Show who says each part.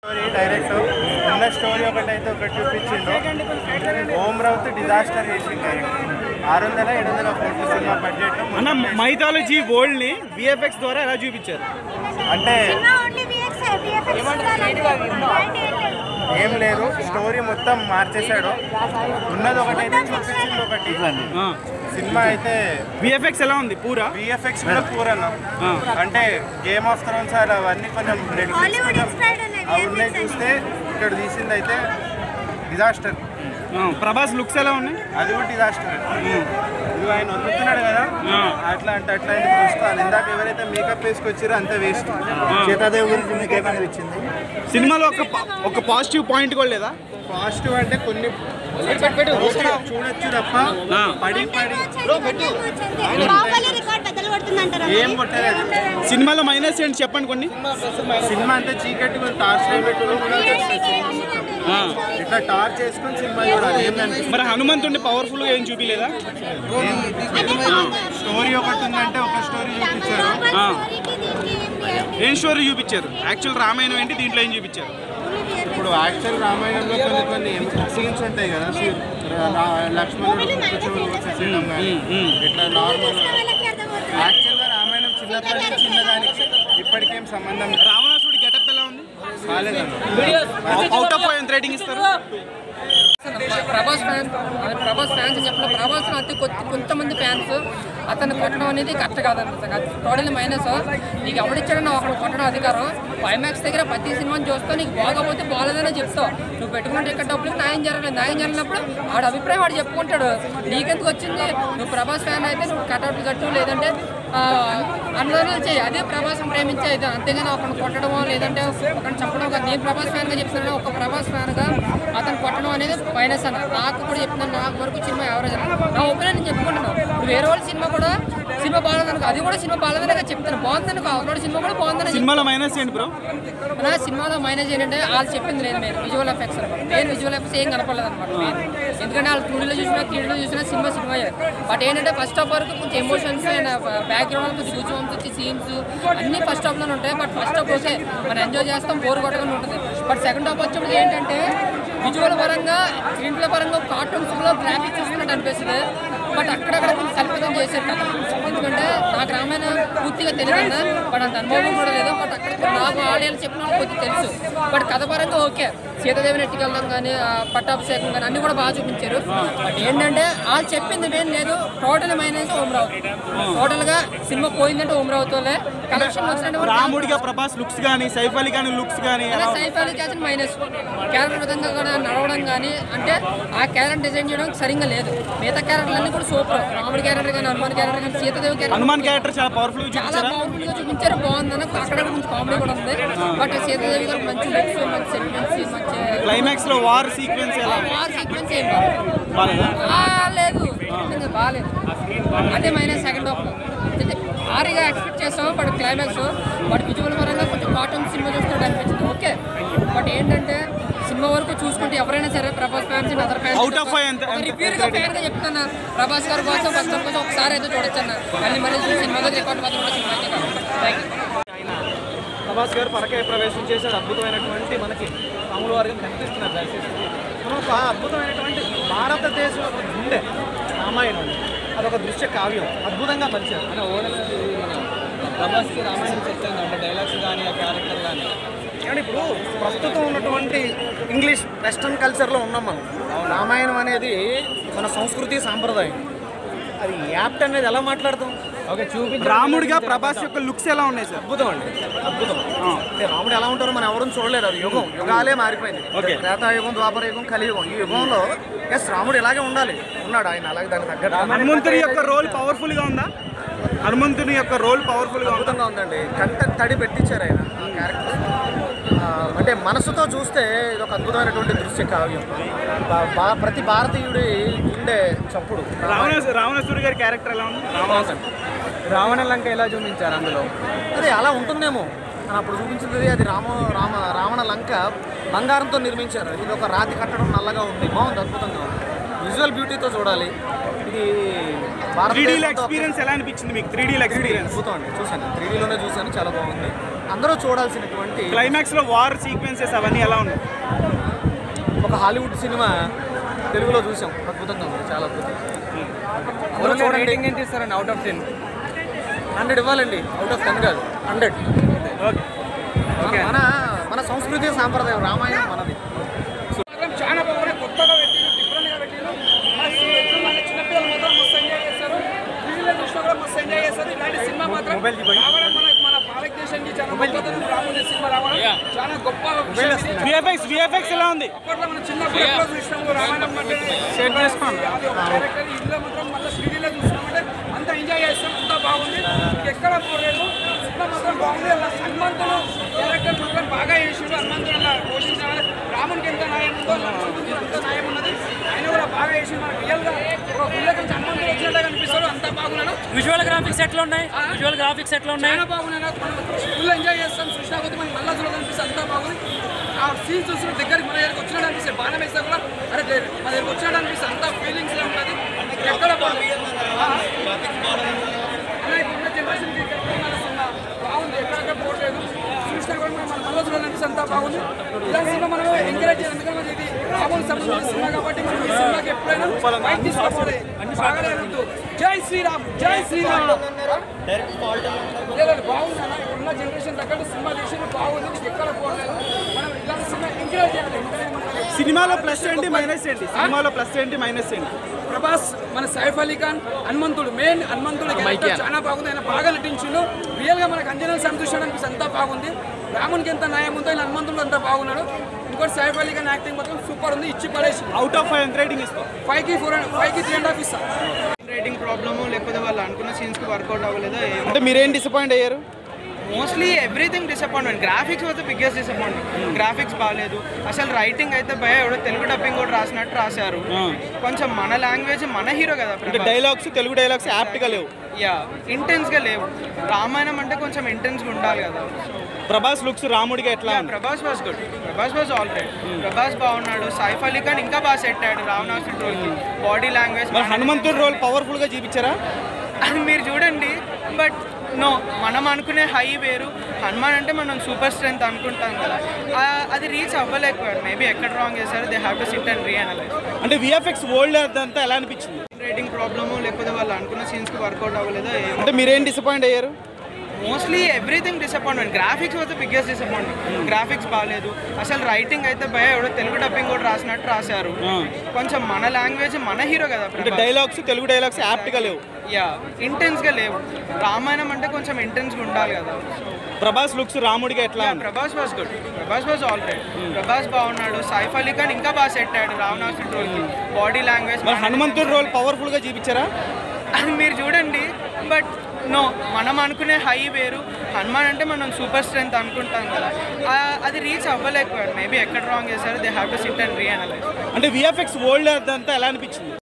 Speaker 1: Story direct ఉన్న story ఒకటైతే ఒకటి చూపించిండు ఓం రౌత్ డిజాస్టర్ చేసిండు డైరెక్ట్ ఆరు వందల ఏడు వందల కోట్ల సినిమా బడ్జెట్
Speaker 2: అన్న మైథాలజీ వరల్డ్ ని విఎఫ్ఎక్స్ ద్వారా ఎలా చూపించారు
Speaker 1: అంటే
Speaker 3: సినిమా ఓన్లీ VX VFX బయట ఏం లేదు.
Speaker 1: ఏం లేదు స్టోరీ మొత్తం మార్చేశాడు ఉన్నది ఒకటైతే చూపించింది ఒకటి
Speaker 2: ఆ.
Speaker 1: సినిమా అయితే
Speaker 2: విఎఫ్ఎక్స్ ఎలా ఉంది పూరా
Speaker 1: విఎఫ్ఎక్స్ కూడా పూరన్న
Speaker 2: ఆ.
Speaker 1: అంటే గేమ్ ఆఫ్ థ్రోన్స్ అలా అవన్నీ కొంచెం Netflix
Speaker 3: Hollywood
Speaker 1: కొంచెం
Speaker 3: inspired ఉన్నాయి
Speaker 1: అవి ఉన్నాయి
Speaker 3: VFX
Speaker 1: చూస్తే ఇక్కడ తీసింది అయితే డిజాస్టర్
Speaker 2: ఆ, ప్రభాస్ లుక్స్ ఎలా ఉన్నాయి
Speaker 1: అది కూడా డిజాస్టర్ నువ్వు ఆయన వదులుతున్నాడు కదా
Speaker 2: ఆ.
Speaker 1: అట్లా అంటే అట్లా ఆయన చూస్తాను ఇందాక ఎవరైతే మేకప్ వేసుకొచ్చారో అంత వేస్ట్
Speaker 4: సీతాదేవి గురించి మీకు ఏమనిపించింది
Speaker 2: సినిమాలో ఒక పా- ఒక పాజిటివ్ పాయింట్ కూడా లేదా
Speaker 1: పాజిటివ్ అంటే కొన్ని చూడొచ్చు తప్ప
Speaker 2: ఆ.
Speaker 1: పడి పడి
Speaker 3: బాహుబలి రికార్డ్ బద్దలు కొడుతుందంటారా
Speaker 1: ఏం కొట్టలేదు.
Speaker 2: సినిమాలో మైనస్ ఏంటి చెప్పండి కొన్ని
Speaker 1: సినిమా అంతా చీకటి టార్చ్ పెట్టుకుని కూడా
Speaker 2: ఆ.
Speaker 1: ఇట్లా టార్చ్ చేసుకుని సినిమా చూడాలి ఏం కనిపిస్తుంది
Speaker 2: మరి హనుమంతుడిని పవర్ఫుల్ గా ఏం చూపిలేదా
Speaker 1: స్టోరీ ఒకటి ఉందంటే ఒక స్టోరీ చూపించారు
Speaker 2: ఆ. ఏం స్టోరీ చూపించారు యాక్చువల్ రామాయణం ఏంటి దీంట్లో ఏం చూపించారు
Speaker 1: ఇప్పుడు యాక్చువల్ రామాయణంలో కొన్ని కొన్ని సీన్స్ ఉంటాయి కదా సీ- రా- లక్ష్మణుడు ముక్కు చెవులు కోసేసేయడం కానీ
Speaker 2: ఉమ్.
Speaker 1: ఇట్లా నార్మల్ యాక్చువల్గా రామాయణం చిన్నప్పటి నుంచి చిన్నదానికి ఇప్పటికేం సంబంధం
Speaker 2: రావణాసుడి గెటప్ ఎలా ఉంది
Speaker 1: కాలేదన్న
Speaker 2: అవుట్ ఆఫ్ ఎంత రేటింగ్ ఇస్తారు
Speaker 5: ప్రభాస్ ఫ్యాన్ అది ప్రభాస్ ఫ్యాన్స్ అని చెప్పిన ప్రభాస్ అతి కొద్ది కొంతమంది ఫ్యాన్స్ అతను కొట్టడం అనేది కరెక్ట్ కాదన్న టోటల్ మైనస్ నీకు ఎవడిచ్చాడో అక్కడ కొట్టడం అధికారం ఐమాక్స్ దగ్గర ప్రతి సినిమాని చూస్తావు నీకు బాగోపోతే బాగలేదనే చెప్తావు నువ్వు పెట్టుకున్న టికెట్ డబ్బులకు న్యాయం జరగలేదు న్యాయం జరిగినప్పుడు వాడు అభిప్రాయం వాడు చెప్పుకుంటాడు నీకెందుకు వచ్చింది నువ్వు ప్రభాస్ ఫ్యాన్ అయితే నువ్వు కట్అవుట్లు కట్టు లేదంటే అన్నదానాలు చేయి అదే ప్రభాసం ప్రేమించే అయితే అంతేగాని ఒకరిని కొట్టడమో లేదంటే ఒకరిని చంపడం కాదు నేను ప్రభాస్ ఫ్యాన్గా చెప్తున్నాను ఒక ప్రభాస్ ఫ్యాన్గా అతను కొట్టడం అనేది మైనస్ అన్న నాకు కూడా చెప్తున్నాను నాకు వరకు సినిమా యావరేజ్ అన్న నా ఒపీనియన్ నేను చెప్పుకుంటున్నాను ఇప్పుడు వేరే వాళ్ళ సినిమా కూడా సినిమా బాగాలేదనుకో అది కూడా సినిమా బాగాలేదనే చెప్తాను బాగుందనుకో అవతల సినిమా కూడా బాగుందని
Speaker 2: సినిమాలో మైనస్ ఏంటి బ్రో
Speaker 5: మన సినిమాలో మైనస్ ఏంటంటే వాళ్ళు చెప్పింది లేదు నేను విజువల్ ఎఫెక్ట్స్ అనమాట నేను విజువల్ ఎఫెక్ట్స్ ఏం కనపడలేదు అనమాట నేను ఎందుకంటే వాళ్ళు టూడీలో చూసినా త్రీడీలో చూసినా సినిమా సినిమా బట్ ఏంటంటే ఫస్ట్ హాఫ్ వరకు కొంచెం ఎమోషన్స్ అండ్ బ్యాక్గ్రౌండ్ కొంచెం కూర్చోన్స్ వచ్చి సీన్స్ అన్ని ఫస్ట్ హాఫ్లోనే ఉంటాయి బట్ ఫస్ట్ హాఫ్ ఓకే మనం ఎంజాయ్ చేస్తాం బోర్ కొట్టకుండా ఉంటుంది బట్ సెకండ్ హాఫ్ వచ్చేప్పుడు ఏంటంటే విజువల్ పరంగా స్క్రీన్ పరంగా కార్టూన్స్లో గ్రాఫిక్స్ చూస్తున్నట్టు అనిపిస్తుంది బట్ అక్కడక్కడ కొంచెం కల్పితం చేశారు కదా ఎందుకంటే నాకు రామాయణం పూర్తిగా తెలియదన్నా బట్ అంత అనుభవం కూడా లేదు బట్ అక్కడ నాకు ఆడియన్స్ చెప్పిన వాళ్ళకి కొద్దిగా తెలుసు బట్ కథ పరంగా ఓకే సీతాదేవిని ఎట్టుకెళ్ళడం కానీ ఆ పట్టాభిషేకం కానీ అన్ని కూడా బాగా చూపించారు బట్ ఏంటంటే వాళ్ళు చెప్పింది ఏం లేదు టోటల్ మైనస్ ఓమరావు టోటల్ గా సినిమా పోయిందంటే ఓమరావుతోలే కలెక్షన్ వచ్చినట్టు
Speaker 2: రాముడిగా ప్రభాస్ లుక్స్ కానీ సైఫ్ అలీ ఖాన్ లుక్స్ కానీ ఎలా ఉంది?
Speaker 5: సైఫ్ అలీ క్యాచ్ మైనస్ క్యారెక్టర్ విధంగా కూడా నడవడం కానీ అంటే ఆ క్యారెక్టర్ డిజైన్ చేయడం సరిగ్గా లేదు మిగతా క్యారెక్టర్లన్నీ కూడా సూపర్ రాముడి క్యారెక్టర్ కానీ హనుమాన్ క్యారెక్టర్ కానీ సీతాదేవి క్యారెక్టర్
Speaker 2: హనుమాన్ క్యారెక్టర్ చాలా పవర్ఫుల్ గా
Speaker 5: చాలా
Speaker 2: చూపించారా
Speaker 5: పవర్ఫుల్ గా చూపించారు బాగుందని అక్కడ కొంచెం కామెడీ కూడా ఉంది బట్ సీతాదేవి గారు మంచి లుక్స్ మంచి సెంటిమెంట్స్ మంచి
Speaker 2: క్లైమాక్స్ లో వార్ సీక్వెన్స్ ఎలా
Speaker 5: వార్ సీక్వెన్స్ ఏం బాలేదు.
Speaker 2: బాలేదా
Speaker 5: ఆ, లేదు నిజంగా బాగాలేదు అదే మైనస్ సెకండ్ హాఫ్ భారీగా ఎక్స్పెక్ట్ చేస్తాం బట్ క్లైమాక్స్ బట్ విజువల్ పరంగా కొంచెం కాటన్ సినిమా చూస్తున్నట్టు అనిపించింది ఓకే బట్ ఏంటంటే సినిమా వరకు చూసుకుంటే ఎవరైనా సరే Prabhas fans and other fans
Speaker 2: Out of five ఎంత- ఎంత-
Speaker 5: రివ్యూగా ఫ్యాన్ గా చెప్తున్నా ప్రభాస్ గారి కోసం ఫస్ట్ కోసం ఒకసారి అయితే చూడొచ్చు అన్న మళ్ళీ మళ్ళీ చూసి సినిమాలో రికార్డ్ మాత్రం కూడా సినిమా అయితే కాదు థ్యాంక్ యూ
Speaker 6: ప్రభాస్ గారు పరకాయ ప్రవేశం చేశారు అద్భుతమైనటువంటి మనకి రాముల వారిగా కనిపిస్తున్నారు దయచేసి మనం ఒక అద్భుతమైనటువంటి భారతదేశం ఒక గుండె రామాయణం అదొక దృశ్య కావ్యం అద్భుతంగా పరిచారు
Speaker 7: మన ఓవరాల్ అది మన ప్రభాస్కి రామాయణం సెట్ అయింది అంటే డైలాగ్స్ కానీ ఆ క్యారెక్టర్ కానీ
Speaker 6: కానీ ఇప్పుడు ప్రస్తుతం ఉన్నటువంటి ఇంగ్లీష్ వెస్ట్రన్ కల్చర్లో ఉన్నాం మనం రామాయణం అనేది మన సంస్కృతి సాంప్రదాయం అది యాప్ట్ అనేది ఎలా మాట్లాడతాం
Speaker 7: ఓకే చూపి
Speaker 2: రాముడిగా ప్రభాస్ యొక్క లుక్స్ ఎలా ఉన్నాయి సార్
Speaker 6: అద్భుతం అండి అద్భుతం అంటే రాముడు ఎలా ఉంటారో మనం ఎవరు చూడలేదు అది యుగం యుగాలే మారిపోయింది
Speaker 2: ఓకే.
Speaker 6: త్రేతాయుగం ద్వాపర యుగం కలియుగం ఈ యుగంలో ఎస్ రాముడు ఇలాగే ఉండాలి ఉన్నాడు ఆయన అలాగే దానికి తగ్గట్టు
Speaker 2: హనుమంతుని యొక్క రోల్ పవర్ఫుల్ గా ఉందా హనుమంతుని యొక్క రోల్ పవర్ఫుల్ గా ఉందా
Speaker 6: అద్భుతంగా ఉందండి కంట తడి పెట్టించారు ఆయన ఆ క్యారెక్టర్ ఆ, అంటే మనసుతో చూస్తే ఇది ఒక అద్భుతమైనటువంటి దృశ్య కావ్యం బా- బా- ప్రతి భారతీయుడి గుండె చప్పుడు
Speaker 2: రావణ రావణాసురి గారి క్యారెక్టర్ ఎలా ఉంది
Speaker 6: బాగుందండి.
Speaker 7: రావణ లంక ఎలా చూపించారు అందులో
Speaker 6: అదే అలా ఉంటుందేమో అని అప్పుడు చూపించింది అది రామ రామ రావణ లంక బంగారంతో నిర్మించారు ఇది ఒక రాతి కట్టడం నల్లగా ఉంది బాగుంది అద్భుతంగా ఉంది విజువల్ బ్యూటీతో చూడాలి ఇది
Speaker 2: త్రీ
Speaker 6: భారతదేశంతో-
Speaker 2: ఎక్స్పీరియన్స్ ఎలా అనిపించింది మీకు త్రీ ఎక్స్పీరియన్స్
Speaker 6: అద్భుతం అండి చూశాను త్రీ డీలోనే చూశాను చాలా బాగుంది అందరూ చూడాల్సినటువంటి
Speaker 2: క్లైమాక్స్ లో వార్ సీక్వెన్సెస్ అవన్నీ ఎలా ఉన్నాయి
Speaker 6: ఒక హాలీవుడ్ సినిమా తెలుగులో చూసాం అద్భుతంగా ఉంది చాలా అద్భుతంగా అందరూ చూడండి రేటింగ్ ఏంటి ఇస్తారండి అవుట్ ఆఫ్ టెన్ హండ్రెడ్ ఇవ్వాలండి అవుట్ ఆఫ్ టెన్ కాదు హండ్రెడ్ మన మన సంస్కృతి సాంప్రదాయం రామాయణం మనది
Speaker 8: చాలా బాగున్నాయి కొత్తగా పెట్టిండు డిఫరెంట్గా పెట్టిండు మన సినిమా మన చిన్నపిల్లలు మాత్రం మస్తు ఎంజాయ్ చేస్తారు వీళ్ళ చూసినా కూడా మస్తు ఎంజాయ్ చేస్తారు ఇలాంటి సినిమా మాత్రం రావడం మన మన భారతదేశానికి చాలా గొప్పతనం రాముడి సినిమా రావడం చాలా గొప్ప విషయం ఇది.
Speaker 2: విఎఫ్ఎక్స్ విఎఫ్ఎక్స్ ఎలా ఉంది
Speaker 8: అప్పట్లో మన చిన్నప్పుడు ఎప్పుడో చూసినాము రామాయణం అంటే
Speaker 2: షేర్ చేసుకోండి
Speaker 8: డైరెక్టర్ ఇంట్లో మాత్రం మళ్ళీ శ్రీడీలో చూసినామంటే అంత ఎంజాయ్ చేస్తాం అంత బాగుంది ఎక్కడ పోలేదు సినిమా మాత్రం బాగుంది అలా హనుమంతుడు క్యారెక్టర్ మాత్రం బాగా చేసిండు హనుమంతుడు అలా పోషించాలి రామునికి ఎంత న్యాయం ఉందో లక్ష్మణుడికి ఎంత న్యాయం ఉన్నది ఆయన కూడా బాగా చేసి మనకు రియల్గా ఒక గుళ్ళ నుంచి హనుమంతుడు వచ్చినట్టే కనిపిస్తాడు అంత బాగున్నాడు
Speaker 9: విజువల్ గ్రాఫిక్స్ ఎట్లా ఉన్నాయి విజువల్ గ్రాఫిక్స్ ఎట్లా ఉన్నాయి
Speaker 8: చాలా బాగున్నాయి మనం ఫుల్ ఎంజాయ్ చేస్తాం చూసినా కొద్ది మనకి మళ్ళా చూడాలి అనిపిస్తుంది అంతా బాగుంది ఆ సీన్ చూసిన దగ్గరికి మన దగ్గరికి వచ్చినట్టు అనిపిస్తుంది బాణం వేస్తా కూడా అరే దే- మన దగ్గరికి వచ్చినట్టు అనిపిస్తుంది అంతా ఫీలింగ్స్ ఉంటుంది ఎక్కడ బాగుంది ఆ? అలా ఇప్పుడున్న జనరేషన్కి ఎక్కడ నడుస్తుందా? బాగుంది ఎక్కడెక్కడ పోవట్లేదు చూసినా కూడా మనం మళ్ళీ చూడాలి అనిపిస్తుంది అంతా బాగుంది ఇలాంటి సినిమా మనం ఎంకరేజ్ చేయాలి ఎందుకంటే మనకి ఇది రాబోయే సంబంధించిన సినిమా కాబట్టి మనం ఈ సినిమాకి ఎప్పుడైనా బయట తీసుకోవాలి బాగాలేదు జై శ్రీరామ్ జై శ్రీరామ్ లేదు బాగుంది అన్న ఇప్పుడున్న జనరేషన్ తగ్గట్టు సినిమా తీసిన బాగుంది నీకు ఎక్కడ పోలేదు మనం ఇలాంటి సినిమా ఎంకరేజ్ చేయాలి ఎందుకంటే మనకి
Speaker 2: సినిమాలో ప్లస్ ఏంటి మైనస్ ఏంటి సినిమాలో ప్లస్ ఏంటి మైనస్ ఏంటి
Speaker 8: ప్రభాస్ మన సైఫ్ అలీ ఖాన్ హనుమంతుడు మెయిన్ హనుమంతుడు క్యారెక్టర్ చాలా బాగుంది ఆయన బాగా నటించిండు రియల్ గా మనకు అంజనా సార్ చూసాడు అనిపిస్తుంది అంతా బాగుంది రామునికి ఎంత న్యాయం ఉందో ఇలా హనుమంతుడు అంతా బాగున్నాడు ఇంకోటి సైఫ్ అలీ ఖాన్ యాక్టింగ్ మాత్రం సూపర్ ఉంది ఇచ్చి పడేసి
Speaker 2: అవుట్ ఆఫ్ ఫైవ్ ఎంత రేటింగ్ ఇస్తాం
Speaker 8: ఫైవ్ కి ఫోర్ ఫైవ్ కి త్రీ అండ్ హాఫ్ ఇస్తాం
Speaker 1: రేటింగ్ ప్రాబ్లము లేకపోతే వాళ్ళు అనుకున్న సీన్స్కి వర్కౌట్ అవ్వలేదో
Speaker 2: అంటే మీరేం డిసప్పాయింట్ అయ్యారు
Speaker 1: mostly everything disappointment graphics was biggest disappointment graphics బాగాలేదు అసలు రైటింగ్ అయితే భయ ఎవడో తెలుగు డబ్బింగ్ కూడా రాసినట్టు రాశారు కొంచెం మన లాంగ్వేజ్ మన హీరో కదా
Speaker 2: అంటే
Speaker 1: ప్రభాస్.
Speaker 2: డైలాగ్స్ తెలుగు డైలాగ్స్ యాప్ట్గా లేవు
Speaker 1: యా ఇంటెన్స్గా లేవు రామాయణం అంటే కొంచెం ఇంటెన్స్గా ఉండాలి కదా
Speaker 2: ప్రభాస్ లుక్స్ రాముడిగా ఎట్లా ఉంది
Speaker 1: Prabhas was good Prabhas was all right Prabhas బాగున్నాడు సైఫ్ అలీ ఖాన్ ఇంకా బాగా సెట్ అయ్యాడు రావణాసుడు రోల్కి బాడీ లాంగ్వేజ్
Speaker 2: మరి హనుమంతుడి రోల్ పవర్ఫుల్ గా చూపించారా
Speaker 1: అది మీరు చూడండి బట్ నో మనం అనుకునే హై వేరు హనుమాన్ అంటే మనం సూపర్ స్ట్రెంత్ అనుకుంటాం కదా ఆ- అది రీచ్ అవ్వలేకపోయాడు మేబీ ఎక్కడ రాంగ్ చేశారు they have to sit and reanalyse
Speaker 2: అంటే విఎఫ్ఎక్స్ వరల్డ్ అంతా ఎలా అనిపించింది
Speaker 1: రేటింగ్ ప్రాబ్లము లేకపోతే వాళ్ళు అనుకున్న సీన్స్కి వర్కౌట్ అవ్వలేదో
Speaker 2: అంటే మీరేం డిసప్పాయింట్ అయ్యారు
Speaker 1: mostly everything disappointment graphics was biggest disappointment graphics బాగాలేదు అసలు రైటింగ్ అయితే భయ ఎవడో తెలుగు డబ్బింగ్ కూడా రాసినట్టు రాశారు కొంచెం మన లాంగ్వేజ్ మన హీరో కదా
Speaker 2: అంటే
Speaker 1: ప్రభాస్.
Speaker 2: డైలాగ్స్ తెలుగు డైలాగ్స్ యాప్ట్గా లేవు
Speaker 1: యా ఇంటెన్స్గా లేవు రామాయణం అంటే కొంచెం ఇంటెన్స్గా ఉండాలి కదా
Speaker 2: ప్రభాస్ లుక్స్ రాముడిగా ఎట్లా ఉంది
Speaker 1: Prabhas was good Prabhas was all right Prabhas బాగున్నాడు సైఫ్ అలీ ఖాన్ ఇంకా బాగా సెట్ అయ్యాడు రావణాసుడు రోల్కి బాడీ లాంగ్వేజ్
Speaker 2: మరి హనుమంతుడి రోల్ పవర్ఫుల్ గా చూపించారా
Speaker 1: అది మీరు చూడండి బట్ నో మనం అనుకునే హై వేరు హనుమాన్ అంటే మనం సూపర్ స్ట్రెంత్ అనుకుంటాం కదా ఆ- అది రీచ్ అవ్వలేకపోయాడు మేబీ ఎక్కడ రాంగ్ చేశారు they have to sit and reanalyse
Speaker 2: అంటే విఎఫ్ఎక్స్ వరల్డ్ అంతా ఎలా అనిపించింది